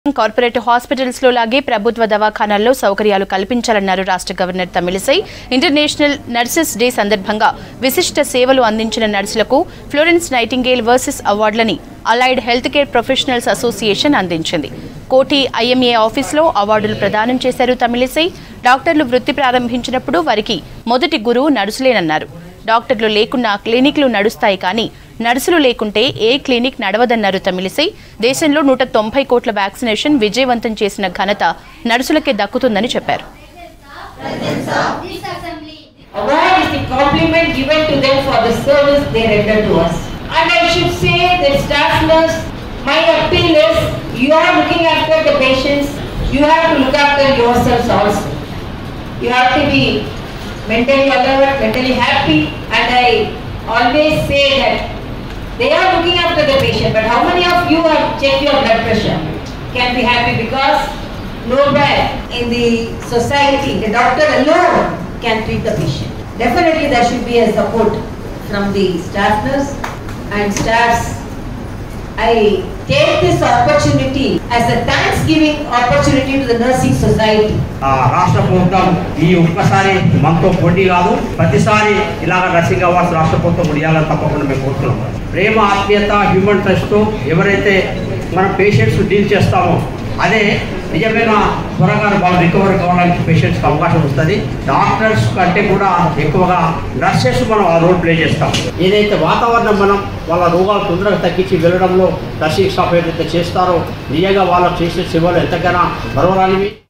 Corporate hospitals లో లాగే ప్రభుత్వ దవాఖానాల్లో సౌకర్యాలు కల్పించాలన్నారు రాష్ట్ర governor Tamilisai international nurses day సందర్భంగా విశిష్ట సేవలు అందించిన నర్సులకు ఫ్లోరెన్స్ నైటింగేల్ వర్సెస్ అవార్డులని allied health care professionals association అందించింది కోటి ఐఎంఏ ఆఫీసులో అవార్డులు ప్రదానం చేశారు తమిళిసై డాక్టర్లు వృత్తి ప్రారంభించినప్పుడు వారికి మొదటి గురువు నర్సులేనన్నారు డాక్టర్లు లేకున్నా క్లినిక్లు నడుస్తాయి కానీ నర్సులు లేకుంటే ఏ క్లినిక్ నడవదన్నారు తమిళిసై దేశంలో నూట తొంభై కోట్ల వ్యాక్సినేషన్ విజయవంతం చేసిన ఘనత నర్సులకే దక్కుతుందని చెప్పారు This assembly. Award is the compliment given to them for the service they render to us. And I should say that staff nurse, my appeal is, you are looking after the patients, you have to look after yourselves also. You have to be mentally alert, mentally happy, and I always say that they are looking after the patient, but how many of you have checked your blood pressure? Can be happy because nowhere in the society, the doctor alone can treat the patient. Definitely there should be a support from the staff nurse and staffs. I take this opportunity as a thanksgiving opportunity to the nursing society. ఆ రాష్ట్ర ప్రభుత్వం ఈ ఒక్కసారి మనతో పోటీ కాదు ప్రతిసారి ఇలాగ నర్సింగ్ అవార్డ్స్ రాష్ట్ర ప్రభుత్వం ఉడియాలని తప్పకుండా మేము కోరుతున్నాం ప్రేమ ఆత్మీయత హ్యూమన్ ట్రస్ట్ ఎవరైతే మన పేషెంట్స్ డీల్ చేస్తామో అదే నిజమైన త్వరగా వాళ్ళు రికవర్ కావడానికి పేషెంట్స్కి అవకాశం వస్తుంది డాక్టర్స్ కంటే కూడా ఎక్కువగా నర్సెస్ మనం ఆ రోల్ ప్లే చేస్తాం ఏదైతే వాతావరణం మనం వాళ్ళ రోగాలు తొందరగా తగ్గించి వెళ్ళడంలో నర్సింగ్ స్టాఫ్ ఏదైతే చేస్తారో నిజంగా వాళ్ళకు చేసే సేవలు ఎంతగానో పర్వాలనివి